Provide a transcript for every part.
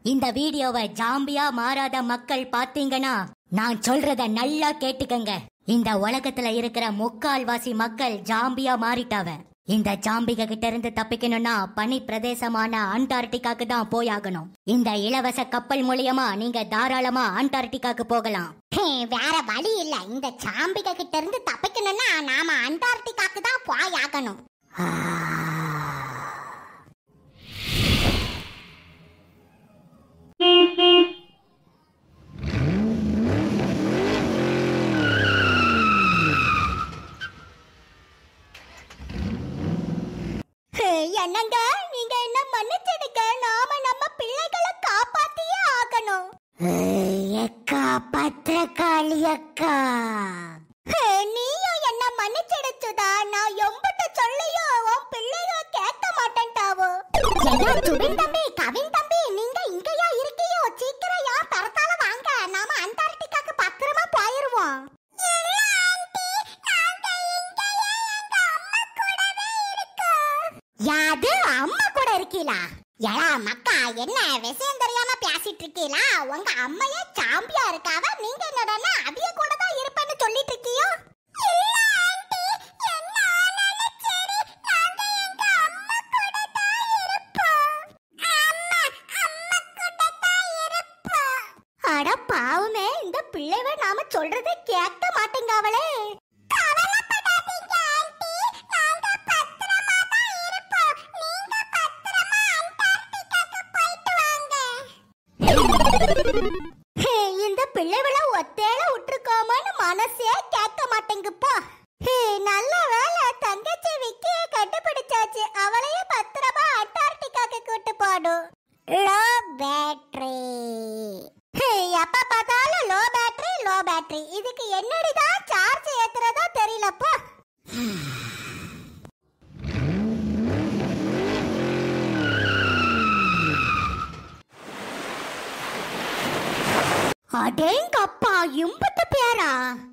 இந்த வீடியோவை ஜாம்பியா மாறாத மக்கள் பாத்தீங்கன்னா நான் சொல்றத நல்லா கேட்டுக்கங்க இந்த உலகத்துல இருக்கிற முக்கால்வாசி மக்கள் ஜாம்பியா மாறிட்டாவ இந்த ஜாம்பிக கிட்ட இருந்து தப்பிக்கணும்னா பனி பிரதேசமான அண்டார்டிகாக்கு தான் போயாகணும் இந்த இலவச கப்பல் மூலியமா நீங்க தாராளமா அண்டார்டிகாக்கு போகலாம் வேற வழி இல்ல இந்த சாம்பிக கிட்ட இருந்து தப்பிக்கணும்னா நாம அண்டார்டிகாக்கு தான் போயாகணும் என்னங்க நீங்க என்ன மன்னிச்சிடுங்க நாம நம்ம பிள்ளைகளை காப்பாத்தியே ஆகணும் அக்கா பத்திரகாளி அக்கா நீயும் என்ன மன்னிச்சிடுச்சுதா நான் எம்பிட்ட சொல்லியும் உன் பிள்ளைக கேட்க மாட்டேன்டாவோ என்ன சுபின் தம்பி கவின் தம்பி நீங்க இங்கயா இருக்கியோ சீக்கிரம் யா பரத்தால வாங்க நாம அண்டார்டிகாக்கு பத்திரமா போயிருவோம் யாது அம்மா கூட இருக்கீங்களா ஏடா மக்கா என்ன விஷயம் தெரியாம பேசிட்டு இருக்கீங்களா உங்க அம்மையே சாம்பியா இருக்காவ நீங்க என்னடா அவிய கூட தான் இருப்பேன்னு சொல்லிட்டு இருக்கியோ அட பாவமே இந்த பிள்ளைவ நாம சொல்றதை கேட்க மாட்டேங்க அவளே இந்த பிள்ளைவள ஒத்தேல விட்டுருக்கோமோன்னு மனசே கேட்க மாட்டேங்குப்பா நல்ல வேலை தங்கச்சி விக்கிய கண்டுபிடிச்சாச்சு அவளையே பத்திரமா அண்டார்டிகாக்கு கூட்டு போடும் லோ பேட்டரி எப்ப பார்த்தாலும் லோ பேட்டரி லோ பேட்டரி இதுக்கு என்னடிதான் சார்ஜ் ஏத்துறதோ தெரியலப்பா அடேங்கப்பா இம்புட்டு பேரா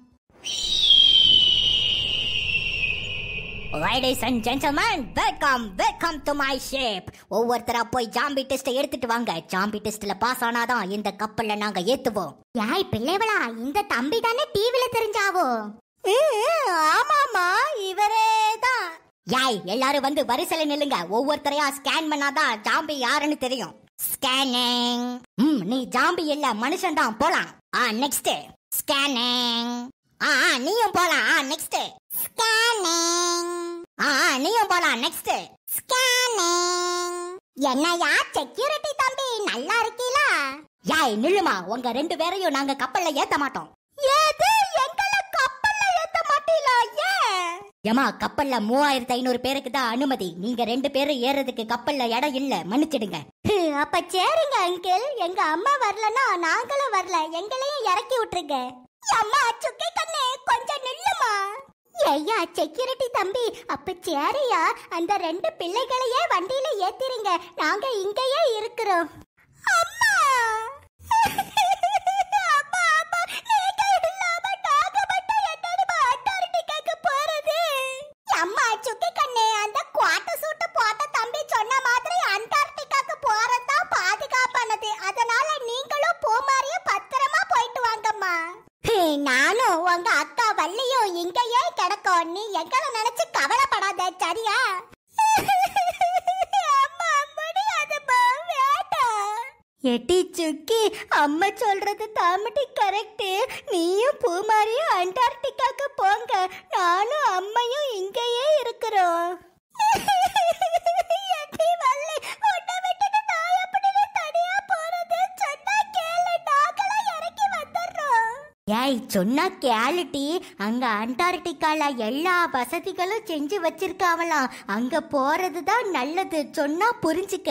Ladies and gentlemen, welcome, welcome to my ship. ஒவ்வொருத்தரா போய் ஜாம்பி டெஸ்ட் எடுத்துட்டு வாங்க ஜாம்பி டெஸ்ட்ல பாஸ் ஆனாதான் இந்த கப்பல்ல நாங்க ஏத்துவோம் யாய் பிள்ளைவளா இந்த தம்பி தானே டிவில தெரிஞ்சாவோ ஆமாமா இவரே தான் யாய் எல்லாரும் வந்து வரிசையில நில்லுங்க ஒவ்வொருத்தரையா ஸ்கேன் பண்ணாதான் ஜாம்பி யாருன்னு தெரியும் ஸ்கேனிங் ம் நீ ஜாம்பி இல்ல மனுஷன் தான் போலாம் ஆ நெக்ஸ்ட் ஸ்கேனிங் ஆ ஆ, நீயும் போலாம் ஆ நெக்ஸ்ட் ஸ்கேனிங் ஆ ஆ, நீயும் போலாம் நெக்ஸ்ட் ஸ்கேனிங் என்னையா செக்யூரிட்டி தம்பி நல்லா இருக்கீங்களா யாய் நில்லுமா உங்க ரெண்டு பேரையும் நாங்க கப்பல்ல ஏத்த மாட்டோம் ஏது எங்கள கப்பல்ல ஏத்த மாட்டீங்களா ஏன் ஏமா கப்பல்ல மூவாயிரத்தி ஐநூறு பேருக்கு தான் அனுமதி நீங்க ரெண்டு பேரும் ஏறதுக்கு கப்பல்ல இடம் இல்ல மன்னிச்சிடுங்க ஹம், அப்ப சரிங்க அங்கிள் எங்க அம்மா வரலனா நாங்களும் வரல எங்களையும் இறக்கி விட்டுருங்க அம்மா சுக்கை கண்ணே கொஞ்சம் நில்லுமா ஐயா செக்யூரிட்டி தம்பி அப்ப சரியா அந்த ரெண்டு பிள்ளைகளையே வண்டியில ஏத்திருங்க நாங்க இங்கேயே இருக்கிறோம் அம்மா அம்மா, அம்மா, நீங்க இல்லாம நாங்க மட்டும் என்னடிமா அண்டார்டிகாக்கு போறது? அம்மா, சுக்கி கண்ணே, அந்த குவாட்டர் சூட்டு போட்ட தம்பி சொன்ன மாதிரி அண்டார்டிகாக்கு போறதுதான் பாதுகாப்பானது. அதனால நீங்களும் பூமாரியை பத்திரமா போயிட்டு வாங்கம்மா. நானும் உங்க அக்கா வள்ளியும் இங்கேயே கிடக்கோம் நீ எங்களை நினைச்சு கவலைப்படாத சரியா அம்மா முடியாதும்மா வேண்டாம் எட்டி சுக்கி அம்மா சொல்றது தாமட்டி கரெக்ட் நீயும் பூமாரியும் அண்டார்டிகாக்கு போங்க நானும் அம்மையும் இங்கேயே இருக்கிறோம் எட்டி வள்ளி, உன்னை விட்டுட்டு நான் எப்படிடி தனியா போறது? சொன்னா கேளு, நாங்களும் இறங்கி வந்துடுறோம். ஏய் சொன்னா கேளுட்டி அங்க அண்டார்டிகால எல்லா வசதிகளும் செஞ்சு வச்சிருக்காவலாம் அங்க போறதுதான் நல்லது சொன்னா புரிஞ்சுக்க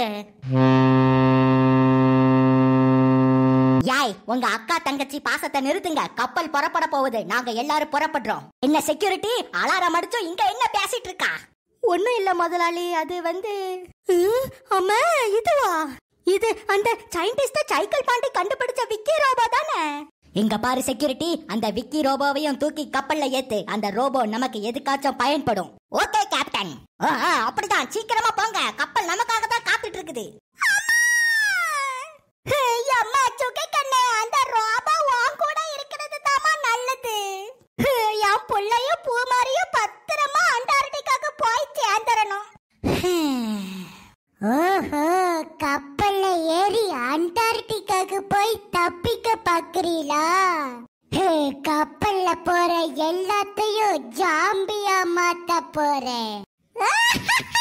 யாய் உங்க அக்கா தங்கச்சி பாசத்தை நிறுத்துங்க கப்பல் புறப்பட போகுது நாங்க எல்லாரும் புறப்படுறோம் என்ன செக்யூரிட்டி அலாரம் அடிச்சோம் இங்க என்ன பேசிட்டு இருக்கா ஒண்ணும் இல்ல முதலாளி அது வந்து அம்மா இதுவா இது அந்த சயின்டிஸ்ட் சைக்கிள் பாண்டி கண்டுபிடிச்ச விக்கி ரோபோ தானே இங்க பாரு செக்யூரிட்டி அந்த விக்கி ரோபோவையும் தூக்கி கப்பல்ல ஏத்து அந்த ரோபோ நமக்கு எதுக்காச்சும் பயன்படும் ஓகே கேப்டன் ஆ, ஆ, அப்படிதான் சீக்கிரமா போங்க கப்பல் நமக்காக தான் காத்துட்டு இருக்குது ஹே, தப்பிக்க பாக்குறீங்களா ஹே, கப்பல்ல போற எல்லாத்தையும் ஜாம்பியா மாத்த போறேன்